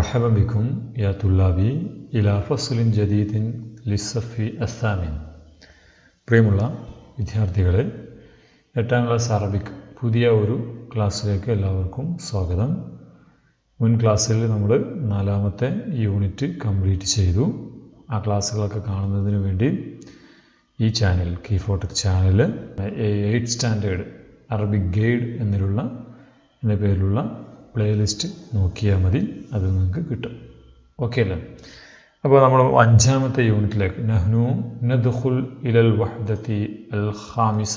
مرحبا بكم يا طلابي إلى فصل جديد للصف الثامن പ്രിയമുള്ള വിദ്യാർത്ഥികളെ എട്ടാം ക്ലാസ് അറബിക് പുതിയ ഒരു ക്ലാസ്സിലേക്ക് എല്ലാവർക്കും സ്വാഗതം മുൻ ക്ലാസ്സിൽ നമ്മൾ നാലാമത്തെ യൂണിറ്റ് കംപ്ലീറ്റ് ചെയ്തു ആ ക്ലാസ്സുകളൊക്കെ കാണുന്നതിന് വേണ്ടി ഈ ചാനൽ കീഫോട്ടക് channel eight standard Arabic guide എന്നിലുള്ള എന്ന പേരിലുള്ള പ്ലേലിസ്റ്റ് നോക്കിയാൽ മതി അത് നിങ്ങൾക്ക് കിട്ടും ഓക്കെ അല്ലേ അപ്പോൾ നമ്മൾ അഞ്ചാമത്തെ യൂണിറ്റിലേക്ക് നഹ്നു നദ്ഖുൽ ഇലൽ വഹദത്തി അൽ ഖാമിസ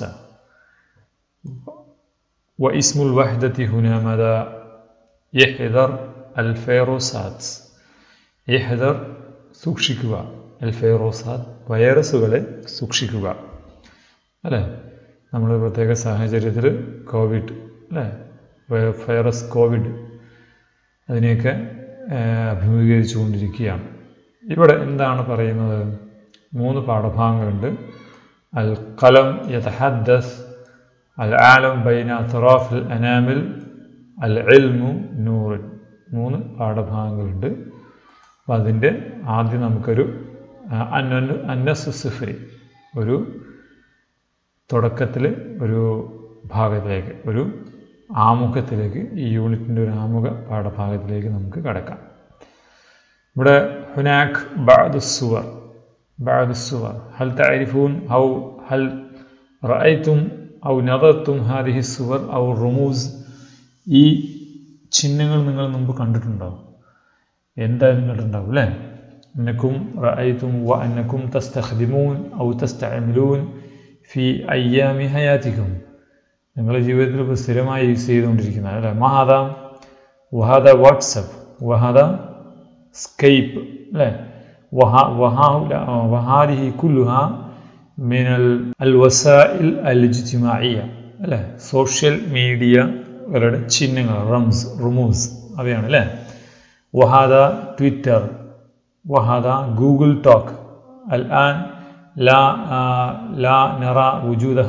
واسم الوحدة هنا ماذا يحذر الفيروسات يحذر സൂക്ഷിക്കുക അൽഫൈറോസാത്ത് വൈറസുകളെ സൂക്ഷിക്കുക അല്ലേ നമ്മൾ പ്രത്യേക സാഹചര്യത്തിൽ കോവിഡ് അല്ലേ വൈറസ് കോവിഡ് അതിനെയൊക്കെ അഭിമുഖീകരിച്ചു കൊണ്ടിരിക്കുകയാണ് ഇവിടെ എന്താണ് പറയുന്നത് മൂന്ന് പാഠഭാഗങ്ങളുണ്ട് അൽ കലം യതഹദ്ദസ് അൽ ആലം ബൈന അത്തറാഫിൽ അനാമിൽ അൽ എൽമു നൂറിൻ മൂന്ന് പാഠഭാഗങ്ങളുണ്ട് അപ്പം അതിൻ്റെ ആദ്യം നമുക്കൊരു അന്നസ് സിഫരി ഒരു തുടക്കത്തിൽ ഒരു ഭാഗത്തിലേക്ക് ഒരു ആമുഖത്തിലേക്ക് ഈ യൂണിറ്റിൻ്റെ ഒരു ആമുഖ പാഠഭാഗത്തിലേക്ക് നമുക്ക് കടക്കാം ഇവിടെ ഹുനാഖ് ബാദുസുവർ ബാദുസുവർ ഹൽ താരിഫൂൻ ഔ ഹൽ റഅയ്തും ഔ നദത്തും ഹാദിഹി സുവർ ഔ റുമൂസ് ഈ ചിഹ്നങ്ങൾ നിങ്ങൾ മുമ്പ് കണ്ടിട്ടുണ്ടോ എന്തായാലും കണ്ടിട്ടുണ്ടാവും അല്ലേ അന്നക്കും റഅയ്തും വ അന്നക്കും തസ്തഖ്ദിമൂൻ ഔ തസ്തഅമിലൂൻ ഫി അയ്യാമി ഹയാത്തിക്കും നിങ്ങളുടെ ജീവിതത്തിൽ ഇപ്പോൾ സ്ഥിരമായി യൂസ് ചെയ്തുകൊണ്ടിരിക്കുന്ന അല്ലേ മഹാദ വഹാദ വാട്സപ്പ് വഹാദ സ്കൈപ്പ് അല്ലേ വഹാദിഹി കുല്ലുഹ മിനൽ അൽ വസാഇൽ അൽ ഇജ്തിമാഇയ അല്ലേ സോഷ്യൽ മീഡിയകളുടെ ചിഹ്നങ്ങൾ റംസ് റുമൂസ് അവയാണ് അല്ലേ വഹാദ ട്വിറ്റർ വഹാദ ഗൂഗിൾ ടോക്ക് അൽ ആൻ ലാ ലാ നറ വുജൂദഹ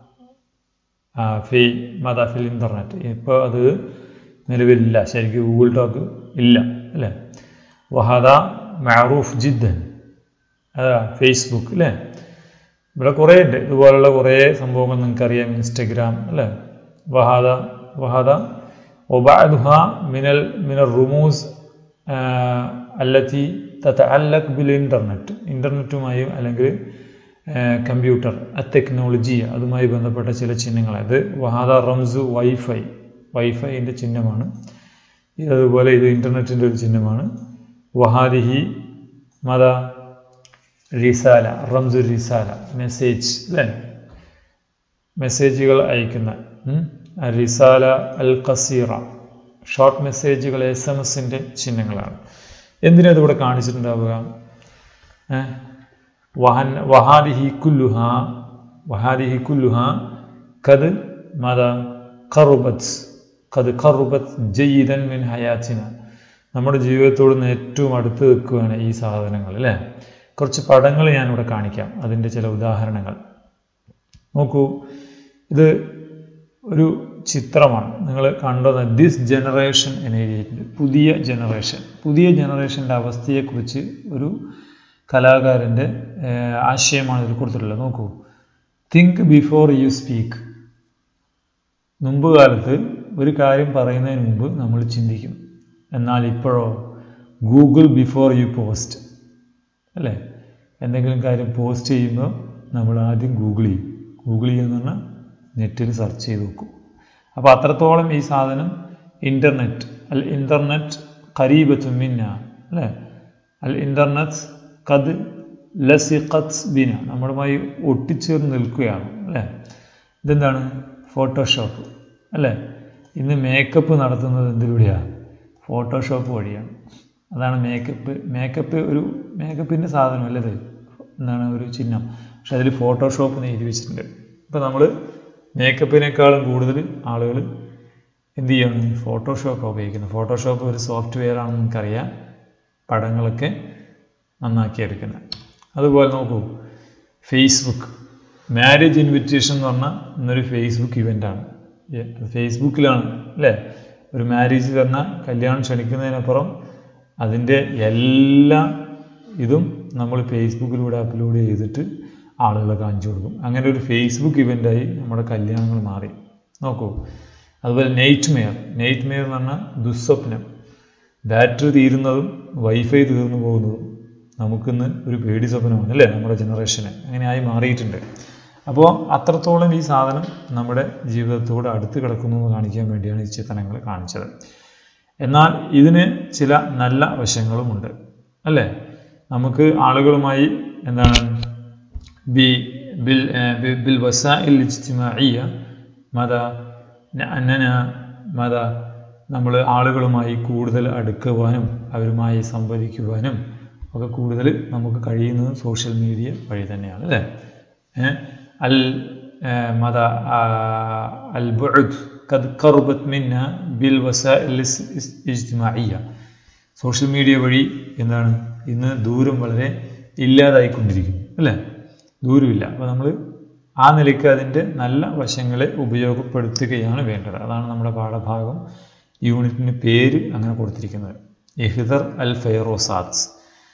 ഫി മത ഫിൽ ഇൻ്റർനെറ്റ് ഇപ്പോൾ അത് നിലവിലില്ല ശരിക്കും ഗൂഗിൾ ടോക്ക് ഇല്ല അല്ലേ വഹാദ മാറൂഫ് ജിദ്ദൻ അതാ ഫേസ്ബുക്ക് അല്ലേ ഇവിടെ കുറേ ഉണ്ട് ഇതുപോലുള്ള കുറേ സംഭവങ്ങൾ നിങ്ങൾക്കറിയാം ഇൻസ്റ്റഗ്രാം അല്ലേ വഹാദ വഹാദ ഒബാദുഹ മിനൽ മിനൽ റുമൂസ് അല്ലത്തി തത്തഅല്ലക് ബിൽ ഇൻ്റർനെറ്റ് ഇൻ്റർനെറ്റുമായും അല്ലെങ്കിൽ കമ്പ്യൂട്ടർ ടെക്നോളജി അതുമായി ബന്ധപ്പെട്ട ചില ചിഹ്നങ്ങൾ അത് വഹാദ റംസു വൈഫൈ വൈഫൈൻ്റെ ചിഹ്നമാണ് അതുപോലെ ഇത് ഇൻ്റർനെറ്റിൻ്റെ ഒരു ചിഹ്നമാണ് വഹാദിഹി മത റിസാല റംസു റിസാല മെസ്സേജ് അല്ലേ മെസ്സേജുകൾ അയക്കുന്ന റിസാല അൽ കസീറ ഷോർട്ട് മെസ്സേജുകൾ എസ് എം എസിൻ്റെ ചിഹ്നങ്ങളാണ് എന്തിനാ ഇതിവിടെ കാണിച്ചിട്ടുണ്ടാവുക വഹൻ വഹാദിഹി കുല്ലുഹ വഹാദിഹി കുല്ലുഹ കത് മത കറുബത്ത് കത് കറുബത്ത് ജയ്യിദൻ മിൻ ഹയാച്ചിന നമ്മുടെ ജീവിതത്തോട് ഏറ്റവും അടുത്ത് നിൽക്കുകയാണ് ഈ സാധനങ്ങൾ അല്ലേ കുറച്ച് പടങ്ങൾ ഞാനിവിടെ കാണിക്കാം അതിൻ്റെ ചില ഉദാഹരണങ്ങൾ നോക്കൂ ഇത് ഒരു ചിത്രമാണ് നിങ്ങൾ കണ്ടത് ദിസ് ജനറേഷൻ എന്നെഴുതിയിട്ടുണ്ട് പുതിയ ജനറേഷൻ പുതിയ ജനറേഷൻ്റെ അവസ്ഥയെക്കുറിച്ച് ഒരു കലാകാരൻ്റെ ആശയമാണ് ഇതിൽ കൊടുത്തിട്ടുള്ളത് നോക്കൂ തിങ്ക് ബിഫോർ യു സ്പീക്ക് മുമ്പ് കാലത്ത് ഒരു കാര്യം പറയുന്നതിന് മുമ്പ് നമ്മൾ ചിന്തിക്കും എന്നാൽ ഇപ്പോഴോ ഗൂഗിൾ ബിഫോർ യു പോസ്റ്റ് അല്ലേ എന്തെങ്കിലും കാര്യം പോസ്റ്റ് ചെയ്യുമ്പോൾ നമ്മൾ ആദ്യം ഗൂഗിൾ ചെയ്യും ഗൂഗിൾ ചെയ്യുമെന്ന് പറഞ്ഞാൽ നെറ്റിൽ സെർച്ച് ചെയ്ത് നോക്കും അപ്പോൾ അത്രത്തോളം ഈ സാധനം ഇൻ്റർനെറ്റ് അൽ ഇൻ്റർനെറ്റ് കരീബത്തും മിന്ന അല്ലേ അൽ ഇൻ്റർനെറ്റ് കത് ലസിഖത്ത് ബിന നമ്മളുമായി ഒട്ടിച്ചേർന്ന് നിൽക്കുകയാണ് അല്ലേ ഇതെന്താണ് ഫോട്ടോഷോപ്പ് അല്ലേ ഇന്ന് മേക്കപ്പ് നടത്തുന്നത് എന്തിലൂടെയാണ് ഫോട്ടോഷോപ്പ് വഴിയാണ് അതാണ് മേക്കപ്പ് മേക്കപ്പ് ഒരു മേക്കപ്പിൻ്റെ സാധനം അല്ലത് എന്താണ് ഒരു ചിഹ്നം പക്ഷെ അതിൽ ഫോട്ടോഷോപ്പ് എന്ന് എഴുതി വെച്ചിട്ടുണ്ട് ഇപ്പോൾ നമ്മൾ മേക്കപ്പിനേക്കാളും കൂടുതൽ ആളുകൾ എന്ത് ചെയ്യാണ് ഫോട്ടോഷോപ്പ് ഉപയോഗിക്കുന്നത് ഫോട്ടോഷോപ്പ് ഒരു സോഫ്റ്റ്വെയർ ആണെന്ന് നമുക്കറിയാം പടങ്ങളൊക്കെ നന്നാക്കിയെടുക്കുന്നത് അതുപോലെ നോക്കൂ ഫേസ്ബുക്ക് മാരേജ് ഇൻവിറ്റേഷൻ എന്ന് പറഞ്ഞാൽ ഇന്നൊരു ഫേസ്ബുക്ക് ഇവൻ്റാണ് ഫേസ്ബുക്കിലാണ് അല്ലേ ഒരു മാരേജ് പറഞ്ഞാൽ കല്യാണം ക്ഷണിക്കുന്നതിനപ്പുറം അതിൻ്റെ എല്ലാ ഇതും നമ്മൾ ഫേസ്ബുക്കിലൂടെ അപ്ലോഡ് ചെയ്തിട്ട് ആളുകളെ കാണിച്ചു കൊടുക്കും അങ്ങനെ ഒരു ഫേസ്ബുക്ക് ഇവൻ്റായി നമ്മുടെ കല്യാണങ്ങൾ മാറി നോക്കൂ അതുപോലെ നെയ്റ്റ് മെയർ നെയ്റ്റ് മെയർ എന്ന് പറഞ്ഞാൽ ദുസ്വപ്നം ബാറ്ററി തീരുന്നതും വൈഫൈ തീർന്നു പോകുന്നതും നമുക്കിന്ന് ഒരു പേടി സ്വപ്നമാണ് അല്ലേ നമ്മുടെ ജനറേഷന് അങ്ങനെയായി മാറിയിട്ടുണ്ട് അപ്പോൾ അത്രത്തോളം ഈ സാധനം നമ്മുടെ ജീവിതത്തോട് അടുത്ത് കിടക്കുന്നു എന്ന് കാണിക്കാൻ വേണ്ടിയാണ് ഈ ചിത്രങ്ങൾ കാണിച്ചത് എന്നാൽ ഇതിന് ചില നല്ല വശങ്ങളുമുണ്ട് അല്ലേ നമുക്ക് ആളുകളുമായി എന്താണ് ബി ബിൽ ബിൽ വസാഇൽ ഇജ്തിമാഇയ മത അന്നന മത നമ്മൾ ആളുകളുമായി കൂടുതൽ അടുക്കുവാനും അവരുമായി സംവദിക്കുവാനും ഒക്കെ കൂടുതൽ നമുക്ക് കഴിയുന്നത് സോഷ്യൽ മീഡിയ വഴി തന്നെയാണ് അല്ലേ അൽ മത അൽ ബുഅദ് കത് കറുബത്ത് മിന്ന ബിൽ വസാഇൽ ഇജ്തിമാഇയ സോഷ്യൽ മീഡിയ വഴി എന്താണ് ഇന്ന് ദൂരം വളരെ ഇല്ലാതായിക്കൊണ്ടിരിക്കുന്നു അല്ലേ ദൂരമില്ല അപ്പോൾ നമ്മൾ ആ നിലയ്ക്ക് അതിൻ്റെ നല്ല വശങ്ങളെ ഉപയോഗപ്പെടുത്തുകയാണ് വേണ്ടത് അതാണ് നമ്മുടെ പാഠഭാഗം യൂണിറ്റിന് പേര് അങ്ങനെ കൊടുത്തിരിക്കുന്നത് എഹിദർ അൽ ഫെയറോസാത്സ്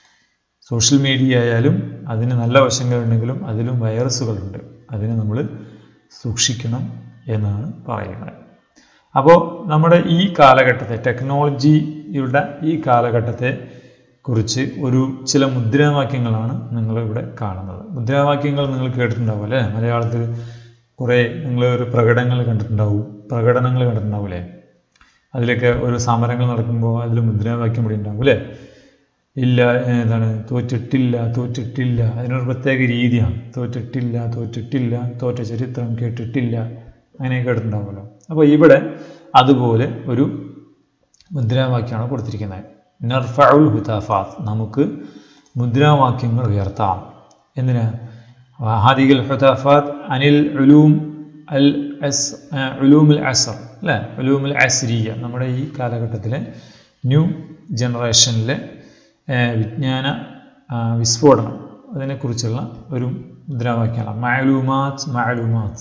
സോഷ്യൽ മീഡിയ ആയാലും അതിന് നല്ല വശങ്ങളുണ്ടെങ്കിലും അതിലും വൈറസുകളുണ്ട് അതിനെ നമ്മൾ സൂക്ഷിക്കണം എന്നാണ് പറയുന്നത് അപ്പോൾ നമ്മുടെ ഈ കാലഘട്ടത്തെ ടെക്നോളജിയുടെ ഈ കാലഘട്ടത്തെ കുറിച്ച് ഒരു ചില മുദ്രാവാക്യങ്ങളാണ് നിങ്ങൾ ഇവിടെ കാണുന്നത് മുദ്രാവാക്യങ്ങൾ നിങ്ങൾ കേട്ടിട്ടുണ്ടാവും അല്ലേ മലയാളത്തിൽ കുറേ നിങ്ങൾ ഒരു പ്രകടനങ്ങൾ കണ്ടിട്ടുണ്ടാവും പ്രകടനങ്ങൾ കണ്ടിട്ടുണ്ടാവില്ലേ അതിലൊക്കെ ഒരു സമരങ്ങൾ നടക്കുമ്പോൾ അതിൽ മുദ്രാവാക്യം ഇവിടെ ഉണ്ടാവും അല്ലേ ഇല്ല എന്താണ് തോറ്റിട്ടില്ല തോറ്റിട്ടില്ല അതിനൊരു പ്രത്യേക രീതിയാണ് തോറ്റിട്ടില്ല തോറ്റിട്ടില്ല തോറ്റ ചരിത്രം കേട്ടിട്ടില്ല അങ്ങനെയൊക്കെ കേട്ടിട്ടുണ്ടാവുമല്ലോ അപ്പോൾ ഇവിടെ അതുപോലെ ഒരു മുദ്രാവാക്യമാണ് കൊടുത്തിരിക്കുന്നത് നർഫഉൽ ഹുതാഫാത്ത് നമുക്ക് മുദ്രാവാക്യങ്ങൾ ഉയർത്താം എന്തിനാ ഹാദികൾ ഹുതാഫാത്ത് അനിൽ ഉലൂം അൽ അസ് ഉലൂമുൽ അസർ അല്ലേ ഉലൂമുൽ അസ്രിയ നമ്മുടെ ഈ കാലഘട്ടത്തിലെ ന്യൂ ജനറേഷനിലെ വിജ്ഞാന വിസ്ഫോടനം അതിനെക്കുറിച്ചുള്ള ഒരു മുദ്രാവാക്യമാണ് മാലൂമാത്ത് മാലൂമാത്ത്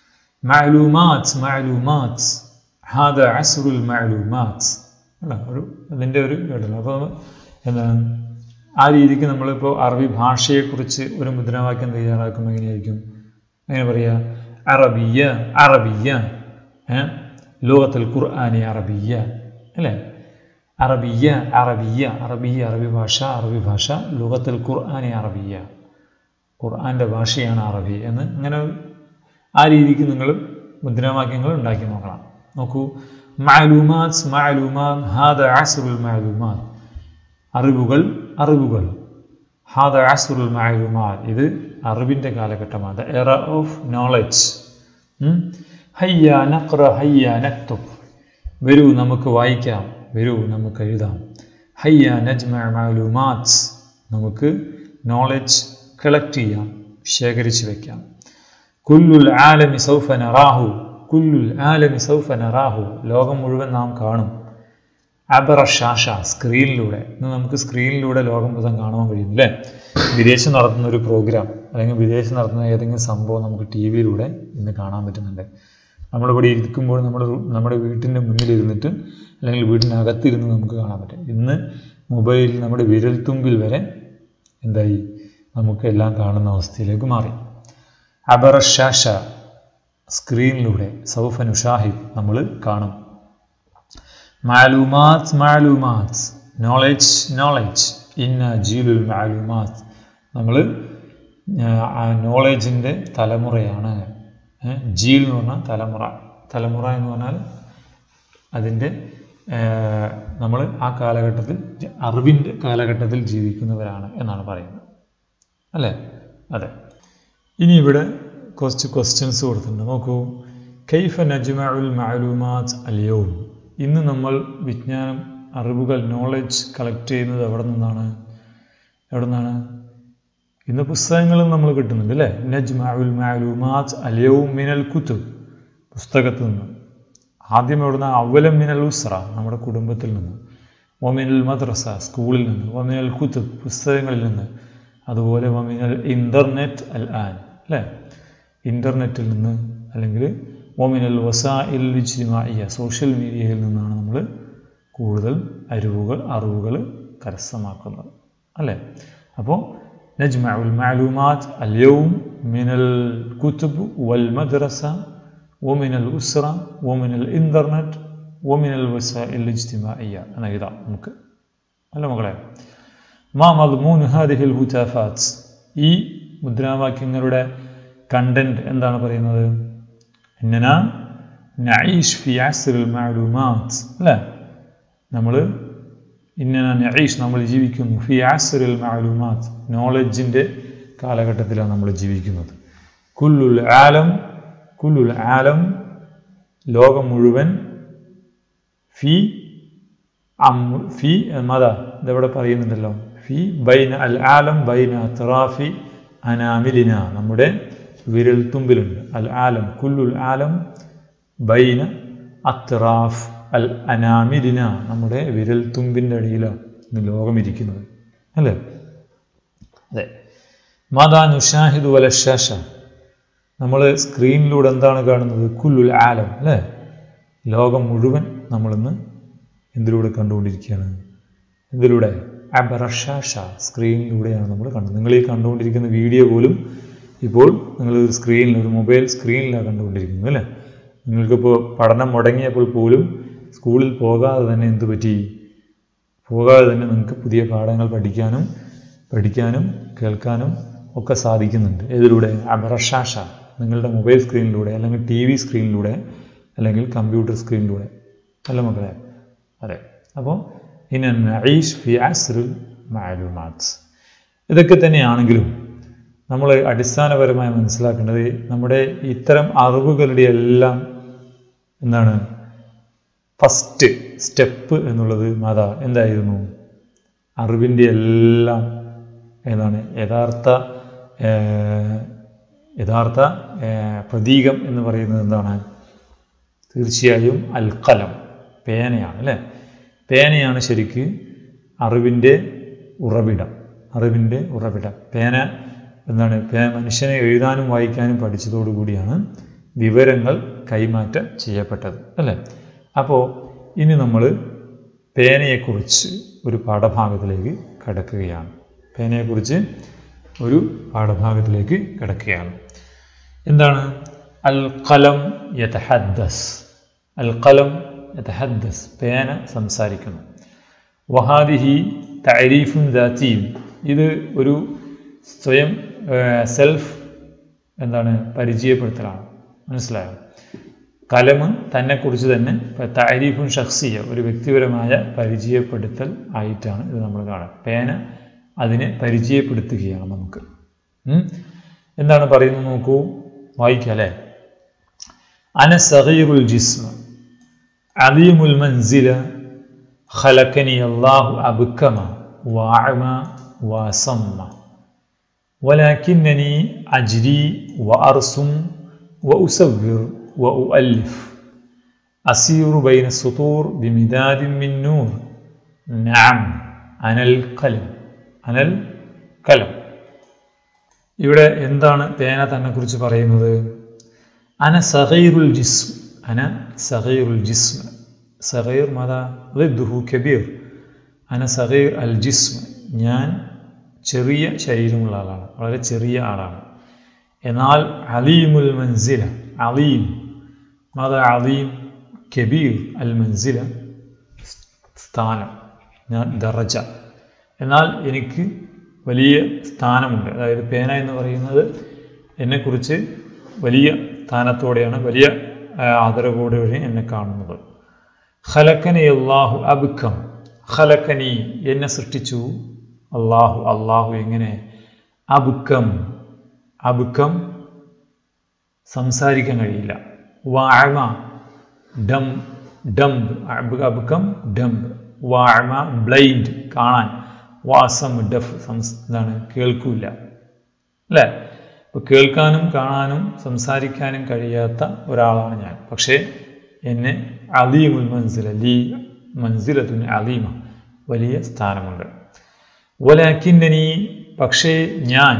മാലൂമാത്ത് മാലൂമാത്ത് ഹാദ അസുറുൽ മാലൂമാത്ത് അല്ല ഒരു അതിൻ്റെ ഒരു കേട്ടല്ലോ അപ്പോൾ എന്താണ് ആ രീതിക്ക് നമ്മളിപ്പോൾ അറബി ഭാഷയെക്കുറിച്ച് ഒരു മുദ്രാവാക്യം തയ്യാറാക്കുമ്പോൾ എങ്ങനെയായിരിക്കും എങ്ങനെ പറയുക അറബിയ അറബിയ ലോകത്തിൽ ഖുർആാനി അറബിയ അല്ലേ അറബിയ അറബിയ അറബിയ അറബി ഭാഷ അറബി ഭാഷ ലോകത്തിൽ ഖുർആാനി അറബിയ ഖുർആാൻ്റെ ഭാഷയാണ് അറബി എന്ന് അങ്ങനെ ആ രീതിക്ക് നിങ്ങൾ മുദ്രാവാക്യങ്ങൾ ഉണ്ടാക്കി നോക്കണം നോക്കൂ മാലൂമാത്ത് മാലൂമാത്ത് ഹാദ ആസുറുൽ മാലൂമാത്ത് അറിവുകൾ അറിവുകൾ ഹാദ ആസുറുൽ മാലൂമാത്ത് ഇത് അറിവിൻ്റെ കാലഘട്ടമാണ് ദ എറ ഓഫ് നോളജ് ഹയ്യ നഖ്റ ഹയ്യ നക്തുബ് വരൂ നമുക്ക് വായിക്കാം വരൂ നമുക്ക് എഴുതാം ഹയ്യ നജ്മ മാലൂമാത്ത് നമുക്ക് നോളജ് കളക്ട് ചെയ്യാം ശേഖരിച്ച് വെക്കാം കുല്ലുൽ ആലമി സൗഫ നറാഹു കുല്ലുൽ ആലമി സൗഫ നറാഹു ലോകം മുഴുവൻ നാം കാണും അബറ ഷാഷ സ്ക്രീനിലൂടെ ഇന്ന് നമുക്ക് സ്ക്രീനിലൂടെ ലോകം മൊത്തം കാണാൻ കഴിയും അല്ലേ വിദേശം നടത്തുന്ന ഒരു പ്രോഗ്രാം അല്ലെങ്കിൽ വിദേശം നടത്തുന്ന ഏതെങ്കിലും സംഭവം നമുക്ക് ടി വിയിലൂടെ ഇന്ന് കാണാൻ പറ്റുന്നുണ്ട് നമ്മളിവിടെ ഇരിക്കുമ്പോൾ നമ്മുടെ നമ്മുടെ വീട്ടിൻ്റെ മുന്നിൽ ഇരുന്നിട്ട് അല്ലെങ്കിൽ വീടിനകത്തിരുന്ന് നമുക്ക് കാണാൻ പറ്റും ഇന്ന് മൊബൈലിൽ നമ്മുടെ വിരൽത്തുമ്പിൽ വരെ എന്തായി നമുക്ക് എല്ലാം കാണുന്ന അവസ്ഥയിലേക്ക് മാറി അബറ ഷാഷ സ്ക്രീനിലൂടെ സൗഫ നുഷാഹിബ് നമ്മൾ കാണും മാലൂമാത്ത് മാലൂമാത്ത് നോളജ് നോളജ് ഇന്ന ജീലുൽ മാലൂമാത്ത് നമ്മൾ നോളജിൻ്റെ തലമുറയാണ് ജീൽ എന്ന് പറഞ്ഞാൽ തലമുറ തലമുറ എന്ന് പറഞ്ഞാൽ അതിൻ്റെ നമ്മൾ ആ കാലഘട്ടത്തിൽ അറിവിൻ്റെ കാലഘട്ടത്തിൽ ജീവിക്കുന്നവരാണ് എന്നാണ് പറയുന്നത് അല്ലേ അതെ ഇനി ഇവിടെ കുറച്ച് ക്വസ്റ്റ്യൻസ് കൊടുത്തിട്ടുണ്ട് നോക്കൂ കൈഫ നജ്മഉൽ മാലൂമാത്ത് അലിയവും ഇന്ന് നമ്മൾ വിജ്ഞാനം അറിവുകൾ നോളജ് കളക്ട് ചെയ്യുന്നത് എവിടെ നിന്നാണ് എവിടെ നിന്നാണ് ഇന്ന് പുസ്തകങ്ങളും നമ്മൾ കിട്ടുന്നുണ്ട് അല്ലേ നജ്മഉൽ മാലൂമാത്ത് അലിയവും മിനൽ കുത്തുബ് പുസ്തകത്തിൽ നിന്ന് ആദ്യം എവിടുന്ന അവലം മിനൽ ഉസ്ര നമ്മുടെ കുടുംബത്തിൽ നിന്ന് ഒമിനൽ മദ്രസ സ്കൂളിൽ നിന്ന് ഒമിനൽ കുത്തുബ് പുസ്തകങ്ങളിൽ നിന്ന് അതുപോലെ ഒമിനൽ ഇൻ്റർനെറ്റ് അൽ ആൻ അല്ലേ ഇൻ്റർനെറ്റിൽ നിന്ന് അല്ലെങ്കിൽ ഒമിനൽ വസാഇൽ ഇജ്തിമാഇയ സോഷ്യൽ മീഡിയയിൽ നിന്നാണ് നമ്മൾ കൂടുതൽ അറിവുകൾ അറിവുകൾ കരസ്ഥമാക്കുന്നത് അല്ലേ അപ്പോൾ نجمع المعلومات اليوم من الكتب والمدرسة ومن الأسرة ومن الإنترنت ومن الوسائل الاجتماعية أنا إذا ممكن അല്ല മകളെ മാ മദ്മൂൻ ഹാദിഹിൽ ഹുറ്റാഫാത്ത് ഈ മുദ്രാവാക്യങ്ങളുടെ കണ്ടന്റ് എന്താണ് പറയുന്നത് ഇന്നന നഈഷ് ഫി അസ്റിൽ മഅലൂമാത്ത് അല്ലേ നമ്മൾ ഇന്നന നഈഷ് നമ്മൾ ജീവിക്കുന്നു ഫി അസ്റിൽ മഅലൂമാത്ത് നോളജിൻ്റെ കാലഘട്ടത്തിലാണ് നമ്മൾ ജീവിക്കുന്നത് കുല്ലുൽ ആലം കുല്ലുൽ ആലം ലോകം മുഴുവൻ ഫി ഫി മത ഇതെവിടെ പറയുന്നുണ്ടല്ലോ ഫി ബൈന അൽ ആലം ബൈന അത്രാഫി അനാമിലിന നമ്മുടെ വിരൽത്തുമ്പിലുണ്ട് അൽ ആലം കുല്ലുൽ ആലം ബൈന അത്രാഫ് അൽ അനാമിലിന നമ്മുടെ വിരൽത്തുമ്പിൻ്റെ അടിയിലാണ് ഇന്ന് ലോകം ഇരിക്കുന്നത് അല്ലേ അതെ മാതാ നുഷാഹിദ് വലശാഷ നമ്മൾ സ്ക്രീനിലൂടെ എന്താണ് കാണുന്നത് കുല്ലുൽ ആലം അല്ലേ ലോകം മുഴുവൻ നമ്മളിന്ന് എന്തിലൂടെ കണ്ടുകൊണ്ടിരിക്കുകയാണ് എന്തിലൂടെ അബറഷാഷ സ്ക്രീനിലൂടെയാണ് നമ്മൾ കണ്ടത് നിങ്ങൾ ഈ കണ്ടുകൊണ്ടിരിക്കുന്ന വീഡിയോ പോലും ഇപ്പോൾ നിങ്ങൾ ഒരു സ്ക്രീനിൽ ഒരു മൊബൈൽ സ്ക്രീനിലാണ് കണ്ടുകൊണ്ടിരിക്കുന്നത് അല്ലേ നിങ്ങൾക്കിപ്പോൾ പഠനം മുടങ്ങിയപ്പോൾ പോലും സ്കൂളിൽ പോകാതെ തന്നെ എന്ത് പറ്റി പോകാതെ തന്നെ നിങ്ങൾക്ക് പുതിയ പാഠങ്ങൾ പഠിക്കാനും പഠിക്കാനും കേൾക്കാനും ഒക്കെ സാധിക്കുന്നുണ്ട് ഏതിലൂടെ അബറഷാഷ നിങ്ങളുടെ മൊബൈൽ സ്ക്രീനിലൂടെ അല്ലെങ്കിൽ ടി വി സ്ക്രീനിലൂടെ അല്ലെങ്കിൽ കമ്പ്യൂട്ടർ സ്ക്രീനിലൂടെ അല്ല മക്കളെ അതെ അപ്പോൾ ഇൻ നഈഷ് ഫി അസ്റുൽ മാലൂമാത്സ് ഇതൊക്കെ തന്നെയാണെങ്കിലും നമ്മൾ അടിസ്ഥാനപരമായി മനസ്സിലാക്കേണ്ടത് നമ്മുടെ ഇത്തരം അറിവുകളുടെ എല്ലാം എന്താണ് ഫസ്റ്റ് സ്റ്റെപ്പ് എന്നുള്ളത് മാതാ എന്തായിരുന്നു അറിവിൻ്റെ എല്ലാം എന്താണ് യഥാർത്ഥ യഥാർത്ഥ പ്രതീകം എന്ന് പറയുന്നത് എന്താണ് തീർച്ചയായും അൽക്കലം പേനയാണ് അല്ലേ പേനയാണ് ശരിക്ക് അറിവിൻ്റെ ഉറവിടം അറിവിൻ്റെ ഉറവിടം പേന എന്താണ് പേ മനുഷ്യനെ എഴുതാനും വായിക്കാനും പഠിച്ചതോടുകൂടിയാണ് വിവരങ്ങൾ കൈമാറ്റം ചെയ്യപ്പെട്ടത് അല്ലേ അപ്പോൾ ഇനി നമ്മൾ പേനയെക്കുറിച്ച് ഒരു പാഠഭാഗത്തിലേക്ക് കടക്കുകയാണ് പേനയെക്കുറിച്ച് ഒരു പാഠഭാഗത്തിലേക്ക് കിടക്കുകയാണ് എന്താണ് അൽ കലം യഥഹദ്ദസ് അൽ കലം യഥഹദ്ദസ് പേന സംസാരിക്കുന്നു വഹാദിഹി തരീഫും ദാത്തിയും ഇത് ഒരു സ്വയം സെൽഫ് എന്താണ് പരിചയപ്പെടുത്തലാണ് മനസ്സിലായോ കലമ് തന്നെക്കുറിച്ച് തന്നെ താരീഫും ഷഖ്സിയ ഒരു വ്യക്തിപരമായ പരിചയപ്പെടുത്തൽ ആയിട്ടാണ് ഇത് നമ്മൾ കാണുക പേന അതിനെ പരിചയപ്പെടുത്തുകയാണ് നമുക്ക് എന്താണ് പറയുന്നത് നോക്കൂ വായിക്കാം അല്ലേ അന സഹീറുൽ ജിസ്മ അലീമുൽ മൻസില خلقني الله أبكما وأعمى وأصم ولكنني أجري وأرسم وأصور وأؤلف أسير بين السطور بمداد من نور نعم أنا القلم أنا القلم ഇവിടെ എന്താണ് പേന തന്നെ കുറിച്ച് പറയുന്നത് അന സഹീറുൽ ജിസ്ം അന സഹീറുൽ ജിസ്മ സഹീർ മത ദുഹു കബീർ അന സഹീർ അൽ ജിസ്മ ഞാൻ ചെറിയ ശരീരമുള്ള ആളാണ് വളരെ ചെറിയ ആളാണ് എന്നാൽ അലീമുൽ മൻസില അലീം മത അലീം കബീർ അൽ മൻസില സ്ഥാനം ഞാൻ ദറജ എന്നാൽ എനിക്ക് വലിയ സ്ഥാനമുണ്ട് അതായത് പേന എന്ന് പറയുന്നത് എന്നെക്കുറിച്ച് വലിയ സ്ഥാനത്തോടെയാണ് വലിയ ആദരവോടെയാണ് എന്നെ കാണുന്നത് ഖലക്കനി അള്ളാഹു അബുക്കം ഖലക്കനി എന്നെ സൃഷ്ടിച്ചു അള്ളാഹു അള്ളാഹു എങ്ങനെ അബുക്കം അബുക്കം സംസാരിക്കാൻ കഴിയില്ല വാഴമ ഡം ഡംബ് അബുക്കം ഡംബ് വാഴമ ബ്ലൈൻഡ് കാണാൻ വാസം ഡഫ് സംസ് എന്താണ് കേൾക്കൂല അല്ലേ ഇപ്പോൾ കേൾക്കാനും കാണാനും സംസാരിക്കാനും കഴിയാത്ത ഒരാളാണ് ഞാൻ പക്ഷേ എന്നെ അലീമുൽ മൻസില ലീ മൻസിലത്തുൻ അലീമ വലിയ സ്ഥാനമുണ്ട് ഒലാക്കിന്നനി പക്ഷേ ഞാൻ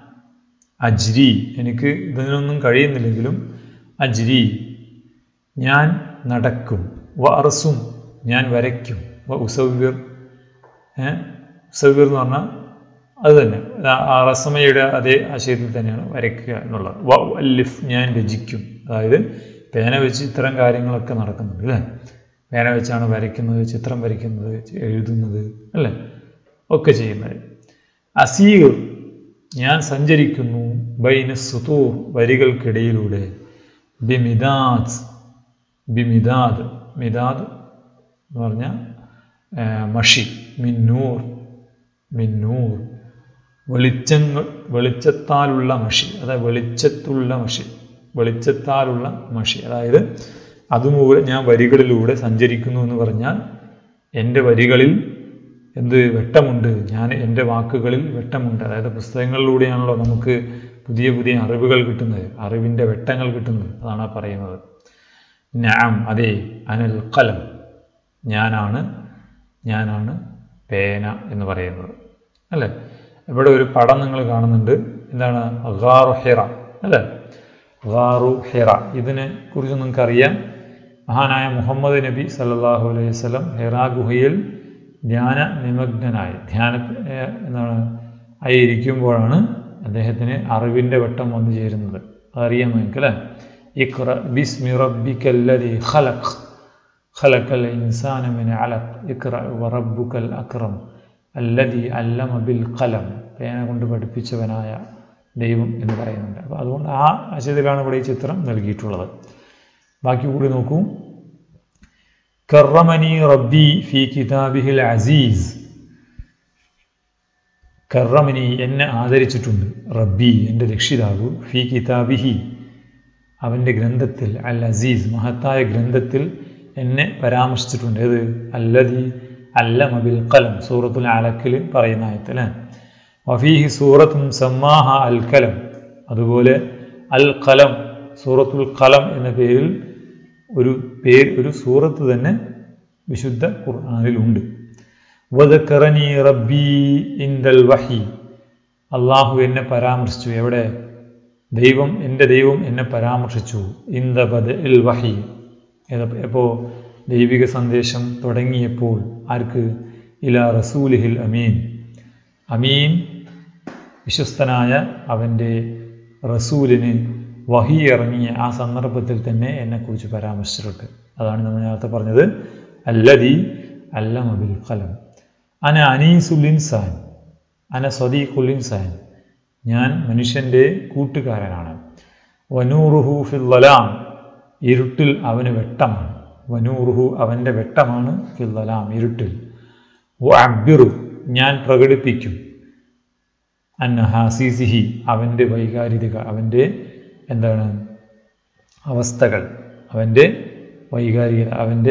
അജ്രി എനിക്ക് ഇതിനൊന്നും കഴിയുന്നില്ലെങ്കിലും അജ്രി ഞാൻ നടക്കും വ അറസും ഞാൻ വരയ്ക്കും വ ഉസവ്യർ മുസവ്വിർ എന്ന് പറഞ്ഞാൽ അത് തന്നെ ആ റസമയുടെ അതേ ആശയത്തിൽ തന്നെയാണ് വരയ്ക്കുക എന്നുള്ളത് വ അല്ലിഫ് ഞാൻ രചിക്കും അതായത് പേന വെച്ച് ഇത്തരം കാര്യങ്ങളൊക്കെ നടക്കുന്നുണ്ട് അല്ലേ പേന വെച്ചാണ് വരയ്ക്കുന്നത് ചിത്രം വരയ്ക്കുന്നത് എഴുതുന്നത് അല്ലേ ഒക്കെ ചെയ്യുന്നത് അസീർ ഞാൻ സഞ്ചരിക്കുന്നു ബൈന സുതൂർ വരികൾക്കിടയിലൂടെ ബിമിദാദ് ബിമിദാദ് മിദാദ് എന്ന് പറഞ്ഞാൽ മഷി മിന്നൂർ മിന്നൂർ വെളിച്ചങ്ങൾ വെളിച്ചത്താലുള്ള മഷി അതായത് വെളിച്ചത്തുള്ള മഷി വെളിച്ചത്താലുള്ള മഷി അതായത് അതുമൂലം ഞാൻ വരികളിലൂടെ സഞ്ചരിക്കുന്നു എന്ന് പറഞ്ഞാൽ എൻ്റെ വരികളിൽ എന്ത് വെട്ടമുണ്ട് ഞാൻ എൻ്റെ വാക്കുകളിൽ വെട്ടമുണ്ട് അതായത് പുസ്തകങ്ങളിലൂടെയാണല്ലോ നമുക്ക് പുതിയ പുതിയ അറിവുകൾ കിട്ടുന്നത് അറിവിൻ്റെ വെട്ടങ്ങൾ കിട്ടുന്നത് അതാണ് ആ പറയുന്നത് ഞാൻ അതെ അനൽ കലം ഞാനാണ് ഞാനാണ് പേന എന്ന് പറയുന്നത് അല്ലേ ഇവിടെ ഒരു പടം നിങ്ങൾ കാണുന്നുണ്ട് എന്താണ് ഗാറു ഹിറ അല്ലേ ഗാറു ഹിറ ഇതിനെ കുറിച്ച് നിങ്ങൾക്കറിയാം മഹാനായ മുഹമ്മദ് നബി സല്ലാഹു അലൈഹി വസല്ലം ഹിറ ഗുഹയിൽ ധ്യാന നിമഗ്നനായി ധ്യാന എന്താണ് ആയിരിക്കുമ്പോഴാണ് അദ്ദേഹത്തിന് അറിവിൻ്റെ വെട്ടം വന്നു ചേരുന്നത് അതറിയാം നിങ്ങൾക്ക് അല്ലേ ഇഖ്റ ബിസ്മി റബ്ബിക്കല്ലതി ഖലഖ് ഖലഖൽ ഇൻസാന മിൻ അലഖ് ഇഖ്റ വറബ്ബുക്കൽ അക്രം അല്ലതി അല്ലമ ബിൽ ഖലം പേന കൊണ്ട് പഠിപ്പിച്ചവനായ ദൈവം എന്ന് പറയുന്നുണ്ട് അപ്പോൾ അതുകൊണ്ട് ആ ആശയത്തിലാണ് ഇവിടെ ഈ ചിത്രം നൽകിയിട്ടുള്ളത് ബാക്കി കൂടി നോക്കൂ കറമനി റബ്ബി ഫി കിതാബിഹിൽ അസീസ് കറമനി എന്നെ ആദരിച്ചിട്ടുണ്ട് റബ്ബി എൻ്റെ രക്ഷിതാവ് ഫി കിതാബിഹി അവൻ്റെ ഗ്രന്ഥത്തിൽ അൽ അസീസ് മഹത്തായ ഗ്രന്ഥത്തിൽ എന്നെ പരാമർശിച്ചിട്ടുണ്ട് ഏത് അല്ലതി അല്ല മബിൽ കലം സൂറത്തുൽ അലക്കിൽ പറയുന്ന ആയത്തിൽ വഫീഹി സൂറത്തും സമ്മാഹ അൽ കലം അതുപോലെ അൽ കലം സൂറത്തുൽ കലം എന്ന പേരിൽ ഒരു പേര് ഒരു സൂറത്ത് തന്നെ വിശുദ്ധ ഖുർആാനിലുണ്ട് വദക്കറനി റബ്ബി ഇൻദൽ വഹി അള്ളാഹു എന്നെ പരാമർശിച്ചു എവിടെ ദൈവം എൻ്റെ ദൈവം എന്നെ പരാമർശിച്ചു ഇന്ദ ബദ ഇൽ വഹി എപ്പോൾ ദൈവിക സന്ദേശം തുടങ്ങിയപ്പോൾ ആർക്ക് ഇല റസൂലിഹിൽ അമീൻ അമീൻ വിശ്വസ്തനായ അവൻ്റെ റസൂലിന് വഹി ഇറങ്ങിയ ആ സന്ദർഭത്തിൽ തന്നെ എന്നെക്കുറിച്ച് പരാമർശിച്ചിട്ടുണ്ട് അതാണ് നമ്മൾ നേരത്തെ പറഞ്ഞത് അല്ലതി അല്ല മബിൽ കലം അന അനീസുല്ലിൻസാൻ അന സദീഖുല്ലിൻസാൻ ഞാൻ മനുഷ്യൻ്റെ കൂട്ടുകാരനാണ് വനൂറുഹു ഫില്ലലാം ഇരുട്ടിൽ അവന് വെട്ടമാണ് വനൂറുഹു അവൻ്റെ വെട്ടമാണ് ഫില്ലലാം ഇരുട്ടിൽ വ അബ്ബിറു ഞാൻ പ്രകടിപ്പിക്കും അന്നഹാസിസിഹി അവൻ്റെ വൈകാരിക അവൻ്റെ എന്താണ് അവസ്ഥകൾ അവൻ്റെ വൈകാരികത അവൻ്റെ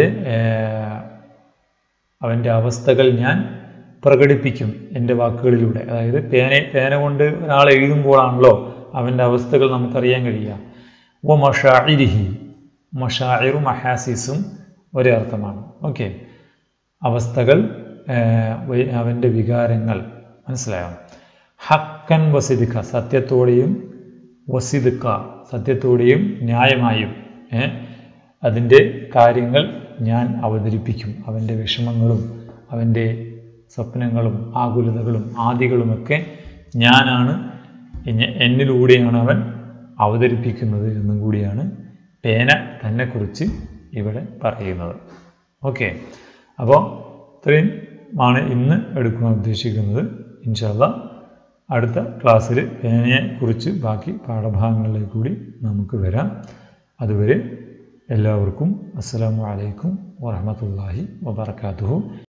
അവൻ്റെ അവസ്ഥകൾ ഞാൻ പ്രകടിപ്പിക്കും എൻ്റെ വാക്കുകളിലൂടെ അതായത് പേന പേന കൊണ്ട് ഒരാൾ എഴുതുമ്പോഴാണല്ലോ അവൻ്റെ അവസ്ഥകൾ നമുക്കറിയാൻ കഴിയുക ഓ മഷാഇരിഹി മഷായിറും മഹാസിസും ഒരേ അർത്ഥമാണ് ഓക്കെ അവസ്ഥകൾ അവൻ്റെ വികാരങ്ങൾ മനസ്സിലായോ ഹക്കൻ വസിദിക്ക സത്യത്തോടെയും വസിദിക്ക സത്യത്തോടെയും ന്യായമായും അതിൻ്റെ കാര്യങ്ങൾ ഞാൻ അവതരിപ്പിക്കും അവൻ്റെ വിഷമങ്ങളും അവൻ്റെ സ്വപ്നങ്ങളും ആകുലതകളും ആദികളുമൊക്കെ ഞാനാണ് എന്നിലൂടെയാണ് അവൻ അവതരിപ്പിക്കുന്നത് എന്നും കൂടിയാണ് പേന തന്നെക്കുറിച്ച് ഇവിടെ പറയുന്നത് ഓക്കെ അപ്പോൾ ഇത്രയും ആണ് ഇന്ന് എടുക്കാൻ ഉദ്ദേശിക്കുന്നത് ഇൻഷാല്ല അടുത്ത ക്ലാസ്സിൽ പേനയെക്കുറിച്ച് ബാക്കി പാഠഭാഗങ്ങളിലേക്ക് കൂടി നമുക്ക് വരാം അതുവരെ എല്ലാവർക്കും അസ്സലാമു അലൈക്കും വറഹമത്തല്ലാഹി വബർക്കാത്തുഹു